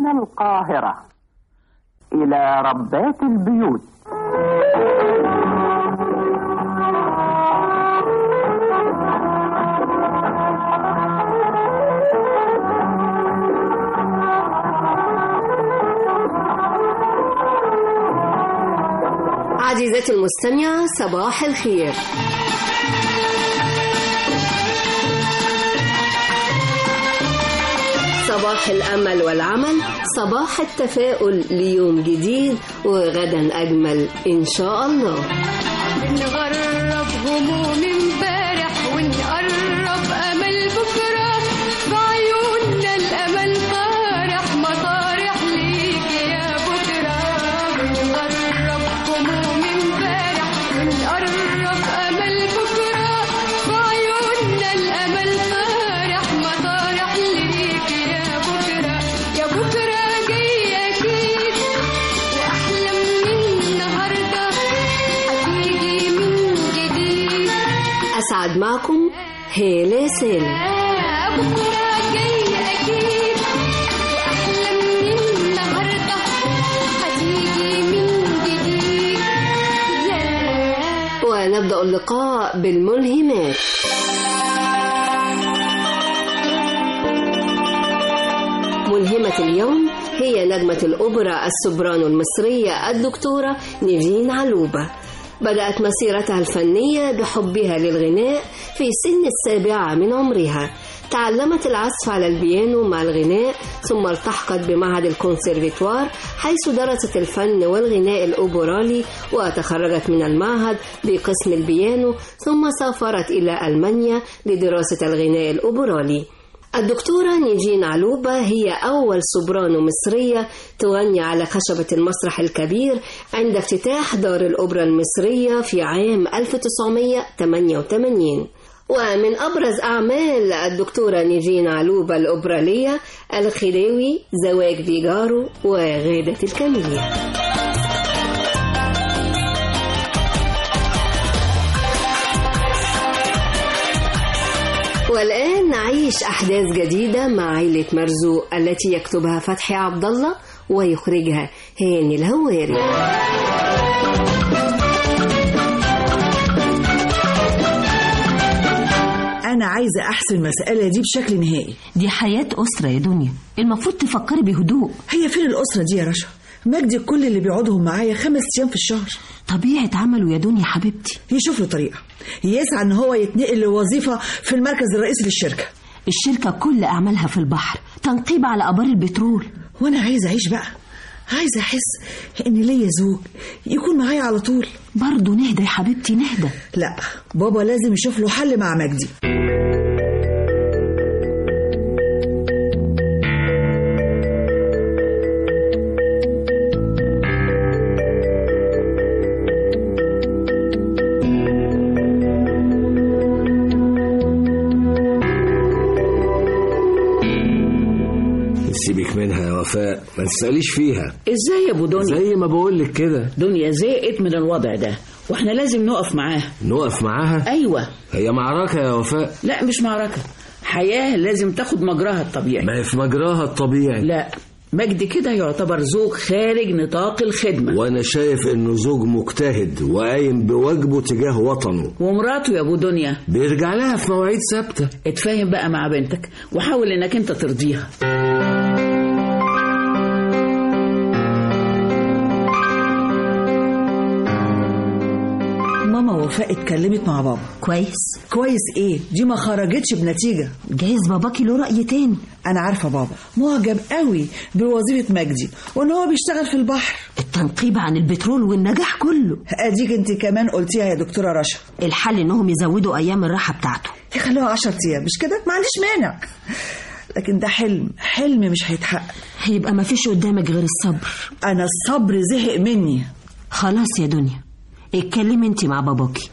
من القاهرة إلى ربات البيوت عزيزتي المستمعة صباح الخير صباح الأمل والعمل صباح التفاؤل ليوم جديد وغدا أجمل إن شاء الله نغرب هموم امبارح ونقرب امل بكره بعيوننا الامل طارح مطارح ليك يا بكره نغرب هموم امبارح ونقرب امل بكره بعيوننا الامل طارح مطارح ليك يا بكره يا بكره جاي اكيد واحلى من النهارده هتيجي من جديد أسعد معكم هالة سالم بكرة جاي أكيد وأحلى من النهاردة هتيجي من جديد ياه ونبدأ اللقاء بالملهمات ملهمة اليوم هي نجمة الأوبرا السوبرانو المصرية الدكتورة نيفين علوبة بدأت مسيرتها الفنية بحبها للغناء في سن السابعة من عمرها تعلمت العزف على البيانو مع الغناء ثم التحقت بمعهد الكونسيرفيتوار حيث درست الفن والغناء الأوبرالي وتخرجت من المعهد بقسم البيانو ثم سافرت إلى ألمانيا لدراسة الغناء الأوبرالي الدكتورة نيجين علوبة هي أول سوبرانو مصرية تغني على خشبة المسرح الكبير عند افتتاح دار الأوبرا المصرية في عام 1988 ومن أبرز أعمال الدكتورة نيجين علوبة الأوبرالية الخديوي زواج فيجارو وغادة الكاميليا والآن نعيش أحداث جديدة مع عائلة مرزوق التي يكتبها فتحي عبد الله ويخرجها هاني الهواري أنا عايزة أحسن المسألة دي بشكل نهائي دي حياة أسرة يا دنيا المفروض تفكري بهدوء هي فين الأسرة دي يا رشا؟ مجدي كل اللي بيقعدهم معايا خمس أيام في الشهر طبيعة عمله يا دنيا حبيبتي يشوف له طريقة يسعى إن هو يتنقل لوظيفة في المركز الرئيسي للشركة الشركة كل أعمالها في البحر تنقيب على أبار البترول وأنا عايزة أعيش بقى عايزة أحس إن ليا زوج يكون معايا على طول برضه نهدى يا حبيبتي نهدى لا بابا لازم يشوف له حل مع مجدي سيبك منها يا وفاء ما تسأليش فيها ازاي يا ابو دنيا زي ما بقولك كده دنيا زهقت من الوضع ده واحنا لازم نقف معاها نقف معاها ايوه هي معركة يا وفاء لا مش معركه حياه لازم تاخد مجراها الطبيعي ما هي في مجراها الطبيعي لا مجدي كده يعتبر زوج خارج نطاق الخدمه وانا شايف انه زوج مجتهد وقايم بواجبه تجاه وطنه ومراته يا ابو دنيا بيرجع لها في مواعيد ثابتة اتفاهم بقى مع بنتك وحاول انك انت ترضيها ماما وفاء اتكلمت مع بابا كويس كويس إيه دي ما خرجتش بنتيجة جايز باباكي له رأي تاني أنا عارفة بابا معجب قوي بوظيفة مجدي وإن هو بيشتغل في البحر التنقيب عن البترول والنجاح كله أديك أنت كمان قلتيها يا دكتورة رشا الحل إنهم يزودوا أيام الراحة بتاعته يخلوها 10 أيام مش كده ما عنديش مانع لكن ده حلم حلم مش هيتحقق هيبقى مفيش قدامك غير الصبر أنا الصبر زهق مني خلاص يا دنيا اتكلمي انت مع باباكي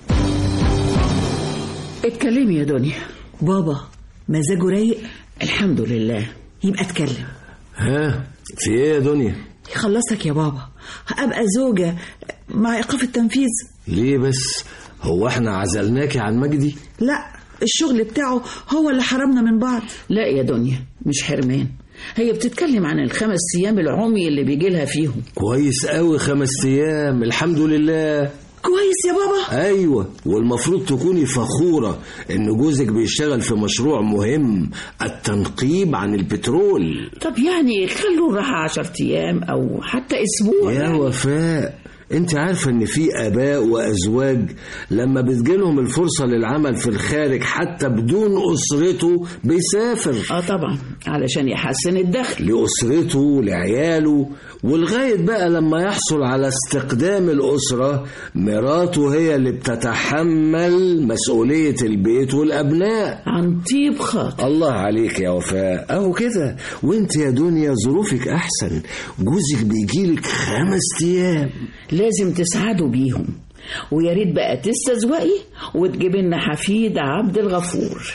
اتكلمي يا دنيا بابا مزاجه رايق الحمد لله يبقى اتكلم ها في ايه يا دنيا يخلصك يا بابا أبقى زوجة مع إيقاف التنفيذ ليه بس هو احنا عزلناكي عن مجدي لا الشغل بتاعه هو اللي حرمنا من بعض لا يا دنيا مش حرمان هي بتتكلم عن الخمس أيام العمي اللي بيجي لها فيهم كويس قوي خمس ايام الحمد لله كويس يا بابا ايوه والمفروض تكوني فخوره ان جوزك بيشتغل في مشروع مهم التنقيب عن البترول طب يعني خلوا الراحة عشر أيام أو حتى أسبوع يا يعني. وفاء انت عارفة ان في اباء وازواج لما بتجيلهم الفرصة للعمل في الخارج حتى بدون اسرته بيسافر اه طبعا علشان يحسن الدخل لأسرته لعياله ولغاية بقى لما يحصل على استقدام الأسرة مراته هي اللي بتتحمل مسؤولية البيت والأبناء عن طيب خاطر الله عليك يا وفاء أهو كده وانت يا دنيا ظروفك أحسن جوزك بيجيلك خمس أيام لازم تسعدوا بيهم ويا ريت بقى تستزوقي وتجيب لنا حفيد عبد الغفور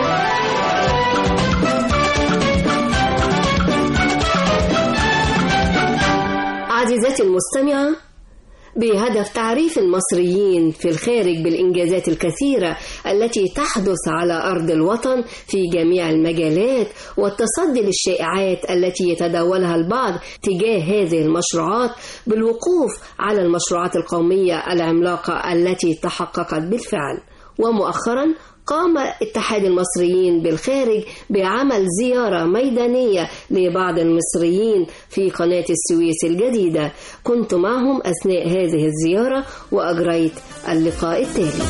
عزيزتي المستمعة بهدف تعريف المصريين في الخارج بالإنجازات الكثيرة التي تحدث على أرض الوطن في جميع المجالات والتصدي للشائعات التي يتداولها البعض تجاه هذه المشروعات بالوقوف على المشروعات القومية العملاقة التي تحققت بالفعل ومؤخرا قام اتحاد المصريين بالخارج بعمل زيارة ميدانية لبعض المصريين في قناة السويس الجديدة كنت معهم أثناء هذه الزيارة وأجريت اللقاء التالي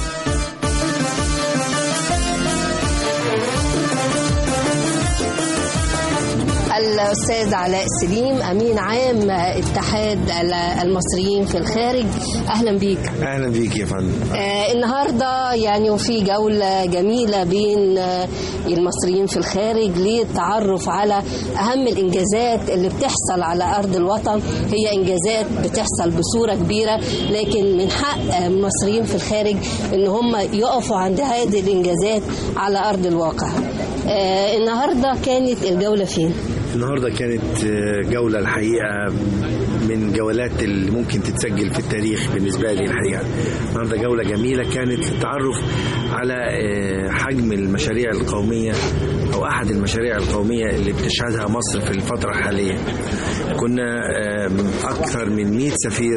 الأستاذ علاء سليم أمين عام اتحاد المصريين في الخارج أهلا بيك اهلا بيك يا فندم آه، النهارده يعني وفي جولة جميلة بين آه، المصريين في الخارج للتعرف على أهم الإنجازات اللي بتحصل على أرض الوطن هي إنجازات بتحصل بصورة كبيرة لكن من حق آه، المصريين في الخارج إن هم يقفوا عند هذه الإنجازات على أرض الواقع آه، النهارده كانت الجولة فين؟ النهارده كانت آه، جوله الحقيقه من جولات اللي ممكن تتسجل في التاريخ بالنسبه لي الحقيقه النهارده جوله جميله كانت للتعرف على آه، حجم المشاريع القوميه او احد المشاريع القوميه اللي بتشهدها مصر في الفتره الحاليه كنا آه، اكثر من 100 سفير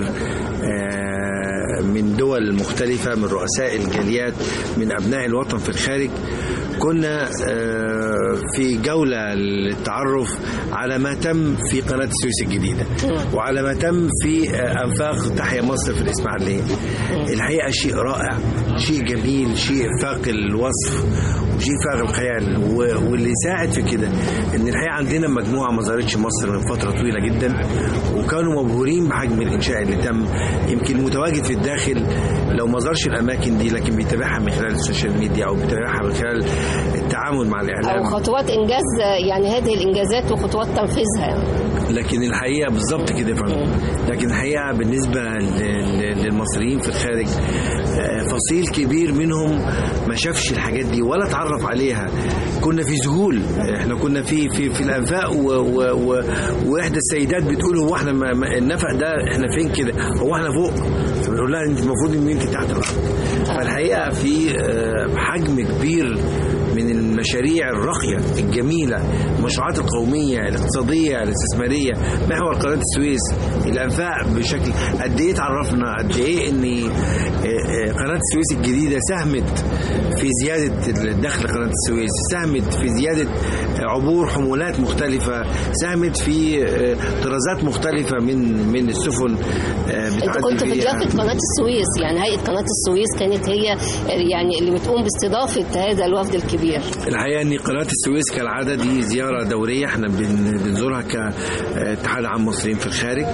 آه، من دول مختلفة من رؤساء الجاليات من أبناء الوطن في الخارج كنا آه، في جولة للتعرف على ما تم في قناة السويس الجديدة وعلى ما تم في آه، أنفاق تحيا مصر في الإسماعيلية الحقيقة شيء رائع شيء جميل شيء فاق الوصف وشيء فاق الخيال و- واللي ساعد في كده ان الحقيقه عندنا مجموعه ما زارتش مصر من فتره طويله جدا وكانوا مبهورين بحجم الانشاء اللي تم يمكن متواجد في الداخل لو ما زارش الاماكن دي لكن بيتابعها من خلال السوشيال ميديا او بيتابعها من خلال التعامل مع أو الاعلام خطوات إنجاز آه، يعني هذه الإنجازات وخطوات تنفيذها لكن الحقيقه بالظبط كده يا فندم لكن الحقيقه بالنسبه ل- ل- للمصريين في الخارج آه، فصيل كبير منهم ما شافش الحاجات دي ولا اتعرف عليها كنا في ذهول احنا كنا في في في الانفاق و و و واحدى السيدات بتقول هو احنا ما ما- النفق ده احنا فين كده هو احنا فوق فبنقول لها انت المفروض ان انت تحت الارض فالحقيقه في آه، حجم كبير من المشاريع الراقية الجميلة المشروعات القومية الاقتصادية الاستثمارية محور قناة السويس الأنفاق بشكل قد إيه تعرفنا قد إيه إن آه، آه، قناة السويس الجديدة ساهمت في زيادة الدخل قناة السويس ساهمت في زيادة عبور حمولات مختلفة ساهمت في آه، طرازات مختلفة من من السفن آه، انت بتعدي كنت في فيها. ضيافه قناه السويس يعني هيئه قناه السويس كانت هي يعني اللي بتقوم باستضافه هذا الوفد الكبير الحقيقه ان قناه السويس كالعاده دي زياره دوريه احنا بن- بنزورها كاتحاد عام مصريين في الخارج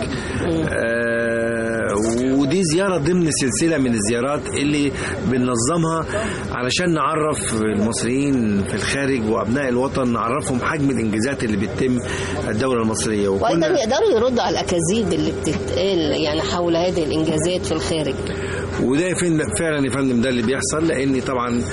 آه، ودي زياره ضمن سلسله من الزيارات اللي بننظمها علشان نعرف المصريين في الخارج وابناء الوطن نعرفهم حجم الانجازات اللي بتتم الدوله المصريه وايضا يقدروا يردوا على الاكاذيب اللي بتتقال يعني حول هذه الانجازات في الخارج وده يا فندم فعلا يا فندم ده اللي بيحصل لان طبعا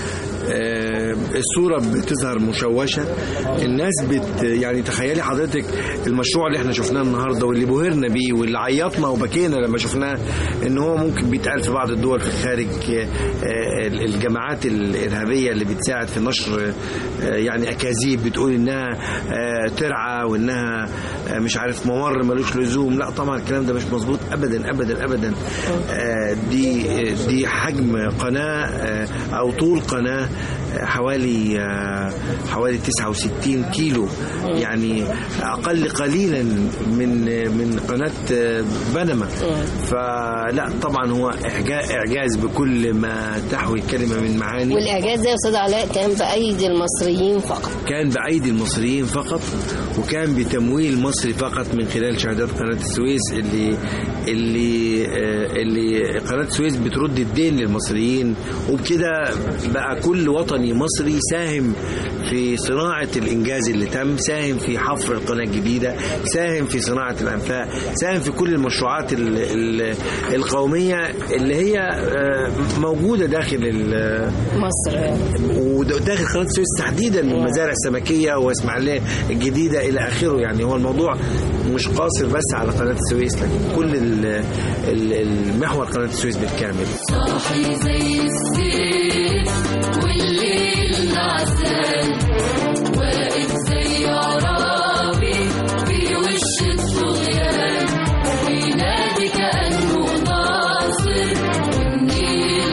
آه، الصورة بتظهر مشوشة الناس بت يعني تخيلي حضرتك المشروع اللي احنا شفناه النهاردة واللي بهرنا بيه واللي عيطنا وبكينا لما شفناه ان هو ممكن بيتقال في بعض الدول في الخارج آه، آه، الجماعات الإرهابية اللي بتساعد في نشر آه، يعني أكاذيب بتقول انها آه، ترعى وانها آه، مش عارف ممر ملوش لزوم لا طبعا الكلام ده مش مظبوط ابدا ابدا ابدا آه، دي دي حجم قناة آه، او طول قناة آه، حوالي آه، حوالي 69 كيلو يعني اقل قليلا من من قناة آه، بنما فلا طبعا هو إعجا- اعجاز بكل ما تحوي الكلمة من معاني والإعجاز ده يا أستاذ علاء كان بأيدي المصريين فقط كان بأيدي المصريين فقط وكان بتمويل مصري فقط من خلال شهادات قناة السويس اللي اللي آه، اللي قناة السويس بترد الدين للمصريين وبكده بقى كل وطني مصري ساهم في صناعة الإنجاز اللي تم ساهم في حفر القناة الجديدة ساهم في صناعة الأنفاق ساهم في كل المشروعات ال- ال- القومية اللي هي آه، موجودة داخل ال- مصر وداخل قناه السويس تحديدا المزارع السمكيه واسماعيليه الجديده الى اخره يعني هو الموضوع مش قاصر بس على قناه السويس لكن كل ال- ال- المحور قناه السويس بالكامل صاحي زي السيف والليل نعسان واقف زي عرابي في وش الطغيان بينادي كأنه ناصر والنيل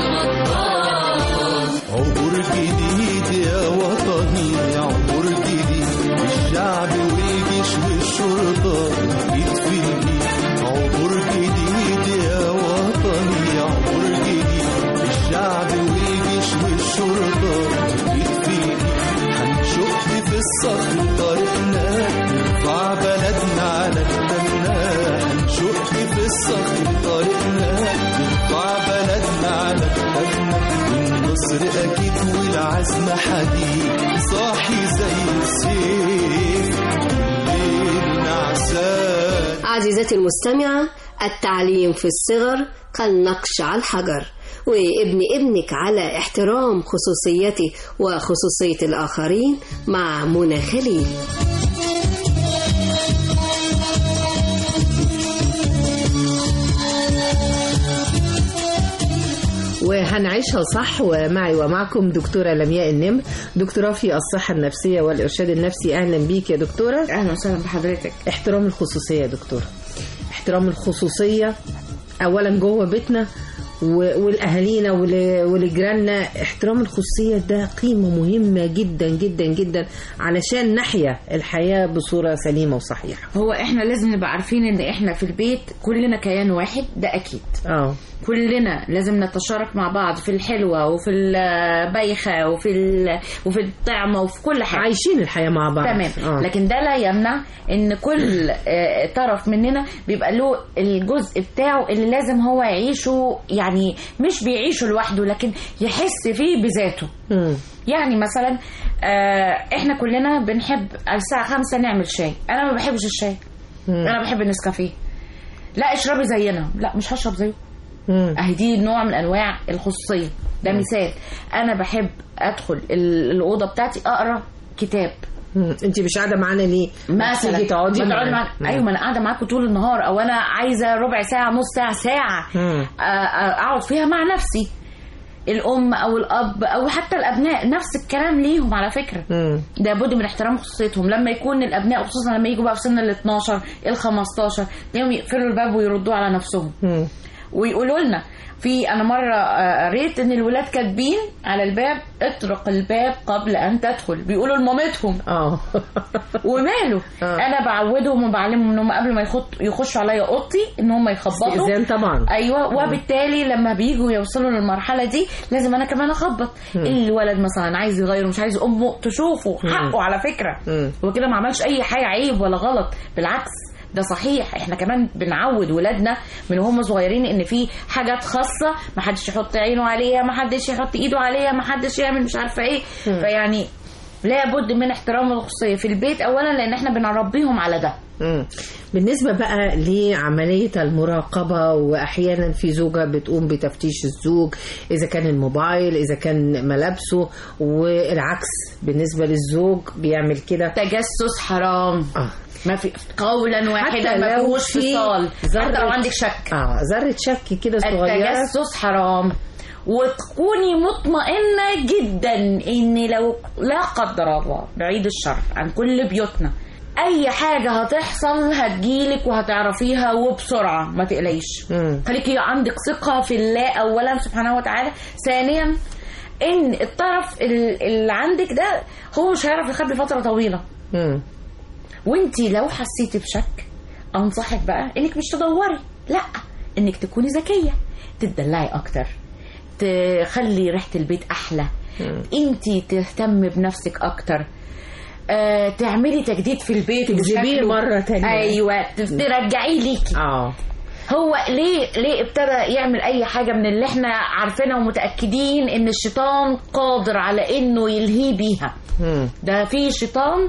غطاه عبور جديد يا وطني عبور جديد الشعب والجيش والشرطة ايد في ايد عبور جديد يا وطني عبور جديد الشعب والجيش والشرطة ايد في ايد هنشق في الصخر طريقنا نرفع بلدنا على كتافنا هنشق في الصخر طريقنا نرفع بلدنا على كتافنا والنصر أكيد والعزم حديد صاحي زي السيف الليل نعسان عزيزتي المستمعة التعليم في الصغر كالنقش على الحجر وابن ابنك على احترام خصوصيته وخصوصية الآخرين مع منى خليل وهنعيشها صح ومعي ومعكم دكتورة لمياء النمر دكتوراه في الصحة النفسية والإرشاد النفسي أهلا بيك يا دكتورة أهلا وسهلا بحضرتك احترام الخصوصية يا دكتورة احترام الخصوصية أولا جوه بيتنا و- ولأهالينا ول- ولجيراننا احترام الخصوصية ده قيمة مهمة جدا جدا جدا علشان نحيا الحياة بصورة سليمة وصحيحة هو احنا لازم نبقى عارفين ان احنا في البيت كلنا كيان واحد ده اكيد اه كلنا لازم نتشارك مع بعض في الحلوة وفي البايخة وفي ال... وفي الطعمة وفي كل حاجة عايشين الحياة مع بعض تمام آه. لكن ده لا يمنع ان كل آه، طرف مننا بيبقى له الجزء بتاعه اللي لازم هو يعيشه يعني مش بيعيشه لوحده لكن يحس فيه بذاته مم. يعني مثلا آه، احنا كلنا بنحب على الساعة خمسة نعمل شاي انا ما بحبش الشاي انا بحب النسكافيه لا اشربي زينا لا مش هشرب زيه مم. اهي دي نوع من انواع الخصوصيه ده مثال انا بحب ادخل ال- الاوضه بتاعتي اقرا كتاب مم. انت مش قاعده معانا ليه مثلا تيجي تقعدي ما معانا. معانا ايوه ما انا قاعده معاكم طول النهار او انا عايزه ربع ساعه نص ساعه ساعه مم. آه، آه، اقعد فيها مع نفسي الام او الاب او حتى الابناء نفس الكلام ليهم على فكره مم. ده بد من احترام خصوصيتهم لما يكون الابناء خصوصا لما يجوا بقى في سن ال 12 ال 15 تلاقيهم يقفلوا الباب ويردوه على نفسهم مم. ويقولوا لنا في انا مره آه، قريت ان الولاد كاتبين على الباب اطرق الباب قبل ان تدخل بيقولوا لمامتهم اه وماله آه. انا بعودهم وبعلمهم ان هم قبل ما يخط يخشوا عليا اوضتي ان هم يخبطوا استئذان طبعا ايوه وبالتالي لما بييجوا يوصلوا للمرحله دي لازم انا كمان اخبط الولد مثلا عايز يغير مش عايز امه تشوفه حقه على فكره مم. هو كده ما عملش اي حاجه عيب ولا غلط بالعكس ده صحيح احنا كمان بنعود ولادنا من هم صغيرين ان في حاجات خاصه ما حدش يحط عينه عليها ما حدش يحط ايده عليها ما حدش يعمل مش عارفه ايه فيعني لابد من احترام الخصوصيه في البيت اولا لان احنا بنربيهم على ده مم. بالنسبة بقى لعملية المراقبة وأحيانا في زوجة بتقوم بتفتيش الزوج إذا كان الموبايل إذا كان ملابسه والعكس بالنسبة للزوج بيعمل كده تجسس حرام آه. ما في قولا واحدا حتى ما لو فيهوش في فصال حتى لو ذرة- عندك شك اه ذرة شك كده صغيرة التجسس حرام وتكوني مطمئنة جدا ان لو لا قدر الله بعيد الشر عن كل بيوتنا اي حاجة هتحصل هتجيلك وهتعرفيها وبسرعة ما تقلقيش مم. خليكي عندك ثقة في الله اولا سبحانه وتعالى ثانيا ان الطرف ال- اللي عندك ده هو مش هيعرف يخبي فترة طويلة مم. وانتي لو حسيتي بشك انصحك بقى انك مش تدوري لا انك تكوني ذكيه تدلعي اكتر تخلي ريحه البيت احلى انتي تهتمي بنفسك اكتر آه، تعملي تجديد في البيت تجذبيه وشكله. مرة تانية. ايوه ترجعيه ليكي اه هو ليه ليه ابتدى يعمل اي حاجه من اللي احنا عارفينها ومتاكدين ان الشيطان قادر على انه يلهي بيها مم. ده في شيطان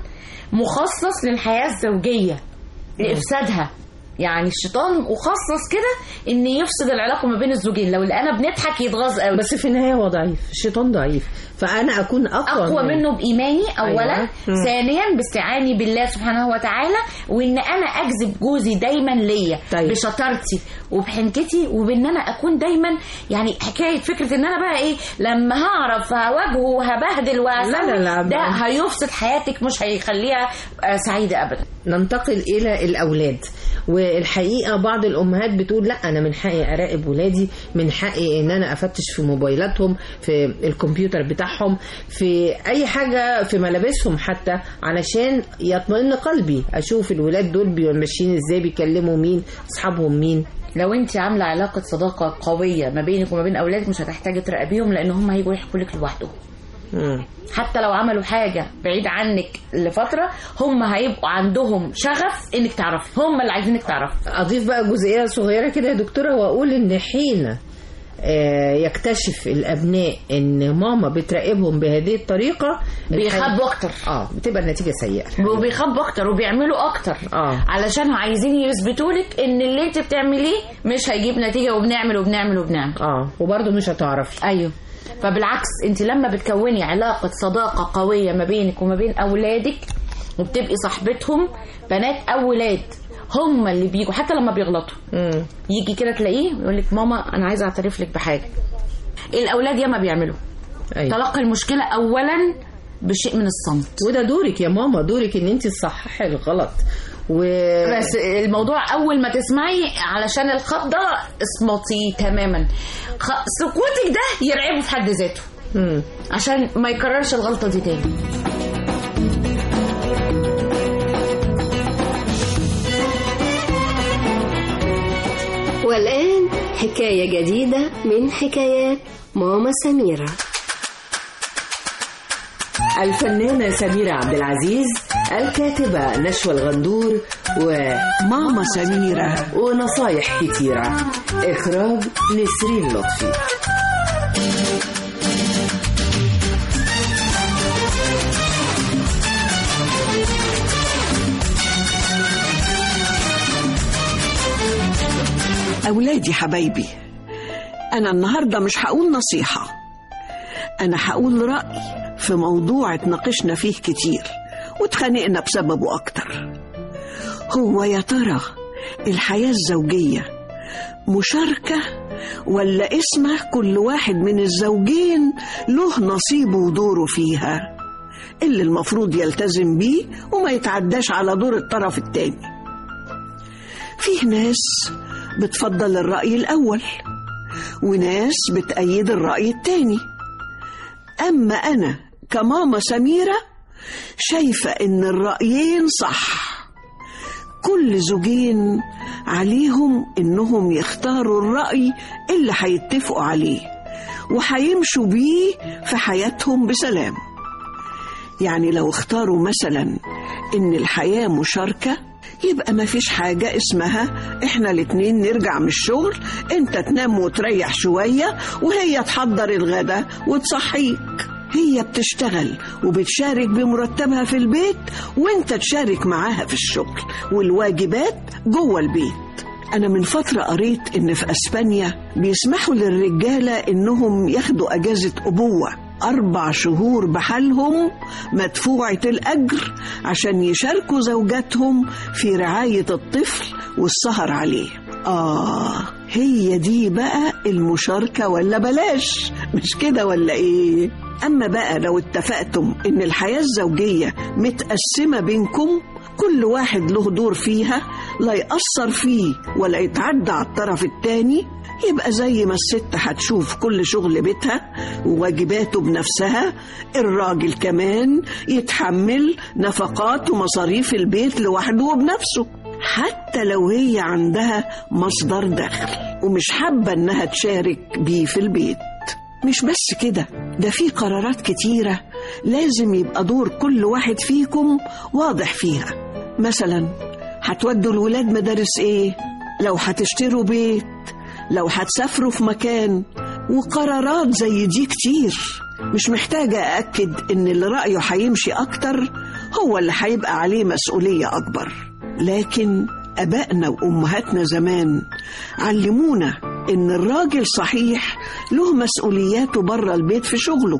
مخصص للحياة الزوجية لإفسادها يعني الشيطان مخصص كده ان يفسد العلاقه ما بين الزوجين لو انا بنضحك يتغاظ قوي بس في النهاية هو ضعيف الشيطان ضعيف فأنا أكون أقوى, اقوى منه بايماني اولا أيوة. مم. ثانيا باستعاني بالله سبحانه وتعالى وان انا اجذب جوزي دايما ليا طيب. بشطارتي وبحنكتي وبان انا اكون دايما يعني حكايه فكره ان انا بقى ايه لما هعرف هواجهه وهبهدل وهسوي لا، لا، ده بقى. هيفسد حياتك مش هيخليها آه، سعيده ابدا ننتقل إلى الأولاد والحقيقة بعض الأمهات بتقول لا أنا من حقي أراقب ولادي من حقي إن أنا أفتش في موبايلاتهم في الكمبيوتر بتاعهم في أي حاجة في ملابسهم حتى علشان يطمئن قلبي أشوف الولاد دول بي- ماشيين إزاي بيكلموا مين أصحابهم مين لو انت عامله علاقه صداقه قويه ما بينك وما بين اولادك مش هتحتاجي تراقبيهم لان هم هيجوا يحكوا لك لوحدهم مم. حتى لو عملوا حاجه بعيد عنك لفتره هم هيبقوا عندهم شغف انك تعرفي هم اللي عايزينك تعرفي أضيف بقى جزئية صغيرة كده يا دكتورة وأقول إن حين آه، يكتشف الأبناء إن ماما بتراقبهم بهذه الطريقة بيخبوا اكتر اه بتبقى النتيجة سيئة وبيخبوا اكتر وبيعملوا اكتر اه علشان عايزين يثبتوا لك ان اللي انت بتعمليه مش هيجيب نتيجه وبنعمل وبنعمل وبنعمل اه وبرضه مش هتعرفي ايوه فبالعكس انت لما بتكوني علاقه صداقه قويه ما بينك وما بين اولادك وبتبقي صاحبتهم بنات او ولاد هم اللي بيجوا حتى لما بيغلطوا مم. يجي كده تلاقيه يقول لك ماما انا عايز اعترف لك بحاجه الاولاد ياما بيعملوا أيوة. تلقي المشكله اولا بشيء من الصمت وده دورك يا ماما دورك ان انت تصححي الغلط و بس الموضوع اول ما تسمعي علشان الخضه اصمتي تماما خ... سكوتك ده يرعبه في حد ذاته مم. عشان ما يكررش الغلطه دي تاني والآن حكاية جديدة من حكايات ماما سميرة الفنانة سميرة عبد العزيز الكاتبة نشوى الغندور وماما سميرة ونصايح كتيرة إخراج نسرين لطفي أولادي حبايبي أنا النهاردة مش هقول نصيحة أنا هقول رأي في موضوع اتناقشنا فيه كتير واتخانقنا بسببه أكتر هو يا ترى الحياة الزوجية مشاركة ولا اسمه كل واحد من الزوجين له نصيبه ودوره فيها اللي المفروض يلتزم بيه وما يتعداش على دور الطرف التاني فيه ناس بتفضل الرأي الأول وناس بتأيد الرأي التاني أما أنا كماما سميرة شايفة إن الرأيين صح كل زوجين عليهم إنهم يختاروا الرأي اللي هيتفقوا عليه وهيمشوا بيه في حياتهم بسلام يعني لو اختاروا مثلا إن الحياة مشاركة يبقى ما فيش حاجة اسمها احنا الاتنين نرجع من الشغل انت تنام وتريح شوية وهي تحضر الغدا وتصحيك هي بتشتغل وبتشارك بمرتبها في البيت وانت تشارك معاها في الشغل والواجبات جوه البيت أنا من فترة قريت إن في أسبانيا بيسمحوا للرجالة إنهم ياخدوا أجازة أبوة أربع شهور بحالهم مدفوعة الأجر عشان يشاركوا زوجاتهم في رعاية الطفل والسهر عليه آه هي دي بقى المشاركة ولا بلاش مش كده ولا إيه أما بقى لو اتفقتم إن الحياة الزوجية متقسمة بينكم كل واحد له دور فيها لا يأثر فيه ولا يتعدى على الطرف التاني يبقى زي ما الست هتشوف كل شغل بيتها وواجباته بنفسها الراجل كمان يتحمل نفقات ومصاريف البيت لوحده وبنفسه حتى لو هي عندها مصدر دخل ومش حابة انها تشارك بيه في البيت مش بس كده ده في قرارات كتيرة لازم يبقى دور كل واحد فيكم واضح فيها مثلا هتودوا الولاد مدارس ايه لو هتشتروا بيت لو هتسافروا في مكان وقرارات زي دي كتير مش محتاجة أأكد إن اللي رأيه هيمشي أكتر هو اللي هيبقى عليه مسؤولية أكبر لكن أبائنا وأمهاتنا زمان علمونا إن الراجل صحيح له مسؤولياته بره البيت في شغله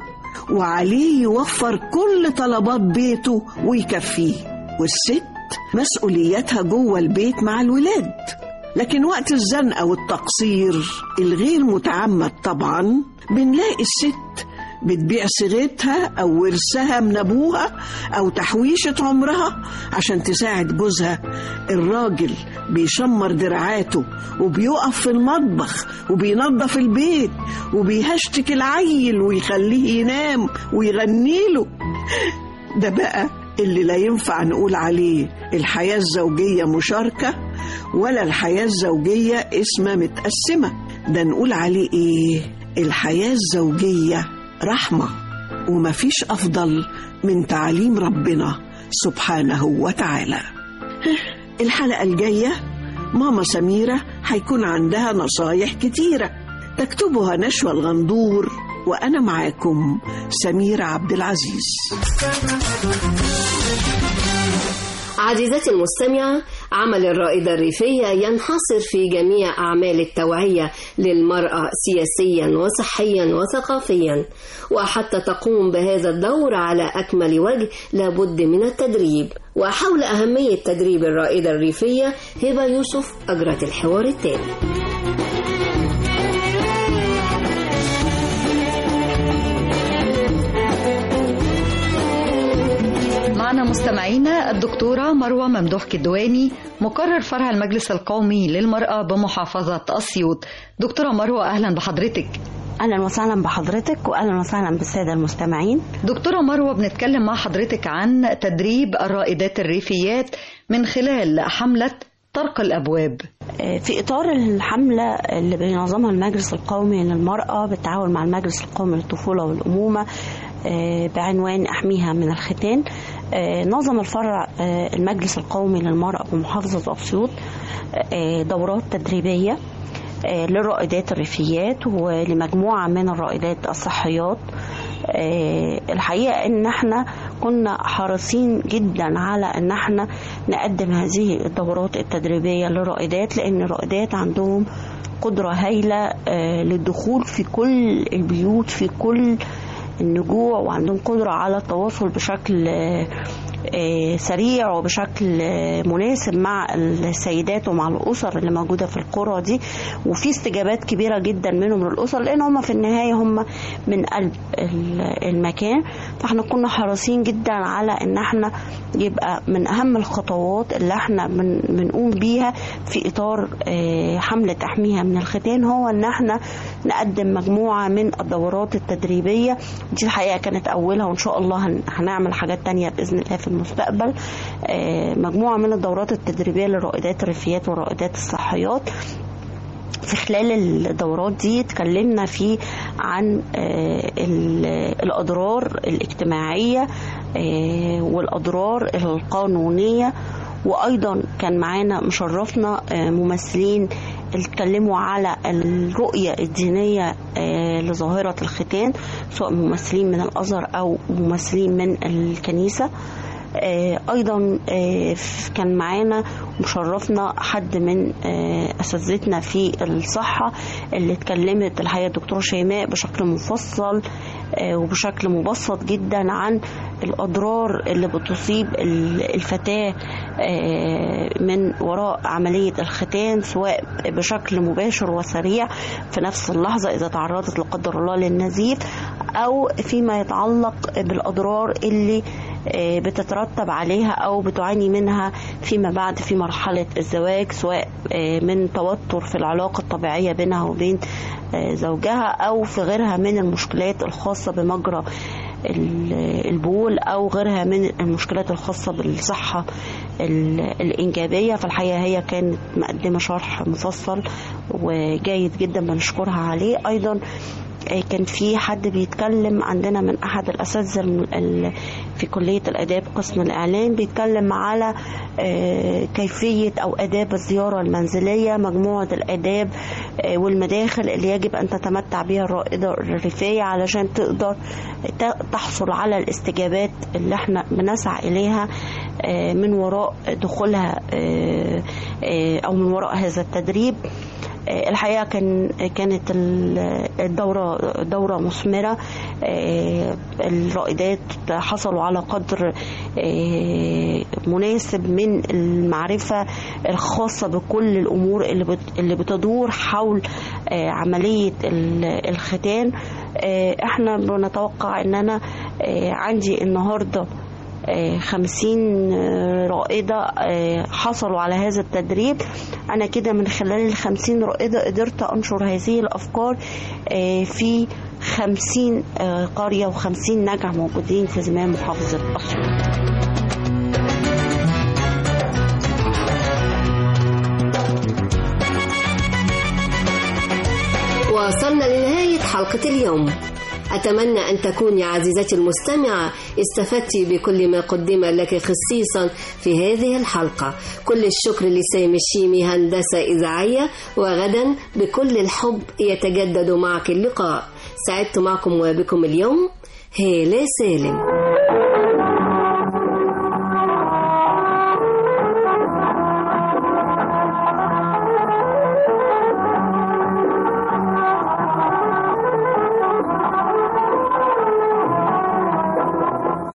وعليه يوفر كل طلبات بيته ويكفيه والست مسؤولياتها جوه البيت مع الولاد لكن وقت الزنقة والتقصير الغير متعمد طبعا بنلاقي الست بتبيع صيغتها أو ورثها من أبوها أو تحويشة عمرها عشان تساعد جوزها الراجل بيشمر دراعاته وبيقف في المطبخ وبينظف البيت وبيهشتك العيل ويخليه ينام ويغني له ده بقى اللي لا ينفع نقول عليه الحياة الزوجية مشاركة ولا الحياة الزوجية اسمها متقسمة ده نقول عليه ايه الحياة الزوجية رحمة ومفيش أفضل من تعاليم ربنا سبحانه وتعالى الحلقة الجاية ماما سميرة هيكون عندها نصايح كتيرة تكتبها نشوى الغندور وأنا معاكم سميرة عبد العزيز عزيزتي المستمعة عمل الرائدة الريفية ينحصر في جميع أعمال التوعية للمرأة سياسيا وصحيا وثقافيا وحتى تقوم بهذا الدور على أكمل وجه لابد من التدريب وحول أهمية تدريب الرائدة الريفية هبة يوسف أجرت الحوار التالي معنا مستمعينا الدكتورة مروة ممدوح كدواني مقرر فرع المجلس القومي للمرأة بمحافظة أسيوط دكتورة مروة أهلا بحضرتك اهلا وسهلا بحضرتك واهلا وسهلا بالساده المستمعين دكتورة مروة بنتكلم مع حضرتك عن تدريب الرائدات الريفيات من خلال حملة طرق الأبواب في إطار الحملة اللي بينظمها المجلس القومي للمرأة بالتعاون مع المجلس القومي للطفولة والأمومة بعنوان أحميها من الختان نظم الفرع المجلس القومي للمرأة بمحافظة أسيوط دورات تدريبية للرائدات الريفيات ولمجموعة من الرائدات الصحيات الحقيقة ان احنا كنا حريصين جدا على ان احنا نقدم هذه الدورات التدريبية للرائدات لان الرائدات عندهم قدرة هايلة للدخول في كل البيوت في كل النجوع وعندهم قدرة على التواصل بشكل سريع وبشكل مناسب مع السيدات ومع الأسر اللي موجودة في القرى دي وفي استجابات كبيرة جدا منهم للأسر لأن هم في النهاية هم من قلب المكان فاحنا كنا حريصين جدا على ان احنا يبقى من أهم الخطوات اللي احنا بنقوم بيها في إطار حملة تحميها من الختان هو ان احنا نقدم مجموعة من الدورات التدريبية دي الحقيقة كانت أولها وإن شاء الله هنعمل حاجات تانية بإذن الله في المستقبل مجموعة من الدورات التدريبية للرائدات الريفيات والرائدات الصحيات في خلال الدورات دي اتكلمنا فيه عن الأضرار الاجتماعية والأضرار القانونية وايضا كان معانا مشرفنا آه، ممثلين اتكلموا على الرؤية الدينية آه، لظاهرة الختان سواء ممثلين من الأزهر أو ممثلين من الكنيسة آه، ايضا آه، ف- كان معانا مشرفنا حد من آه، اساتذتنا في الصحه اللي اتكلمت الحقيقه الدكتوره شيماء بشكل مفصل آه، وبشكل مبسط جدا عن الاضرار اللي بتصيب ال- الفتاه آه، من وراء عمليه الختان سواء بشكل مباشر وسريع في نفس اللحظه اذا تعرضت لا قدر الله للنزيف او فيما يتعلق بالاضرار اللي آه، بتترتب عليها او بتعاني منها فيما بعد في مرحله الزواج سواء آه، من توتر في العلاقه الطبيعيه بينها وبين آه، زوجها او في غيرها من المشكلات الخاصه بمجرى ال- البول او غيرها من المشكلات الخاصه بالصحه ال- الانجابيه فالحقيقه هي كانت مقدمه شرح مفصل وجيد جدا بنشكرها عليه ايضا آه، كان في حد بيتكلم عندنا من احد الاساتذه الم- ال- في كليه الاداب قسم الاعلام بيتكلم على آه، كيفيه او اداب الزياره المنزليه مجموعه الاداب آه، والمداخل اللي يجب ان تتمتع بها الرائده الريفيه علشان تقدر ت- تحصل على الاستجابات اللي احنا بنسعى اليها آه، من وراء دخولها آه، آه، او من وراء هذا التدريب آه، الحقيقه كان كانت ال- الدوره دوره مثمره آه، الرائدات حصلوا على قدر آه، مناسب من المعرفه الخاصه بكل الامور اللي بت- اللي بتدور حول آه، عمليه ال- الختان آه، احنا بنتوقع ان انا آه، عندي النهارده آه، خمسين آه، رائدة آه، حصلوا على هذا التدريب أنا كده من خلال الخمسين رائدة قدرت أنشر هذه الأفكار آه، في خمسين آه، قرية وخمسين نجع موجودين في زمان محافظة أسيوط وصلنا لنهاية حلقة اليوم أتمنى أن تكوني عزيزتي المستمعة استفدت بكل ما قدم لك خصيصا في هذه الحلقة كل الشكر لسامي الشيمي هندسة إذاعية وغدا بكل الحب يتجدد معك اللقاء سعدت معكم وبكم اليوم هالة سالم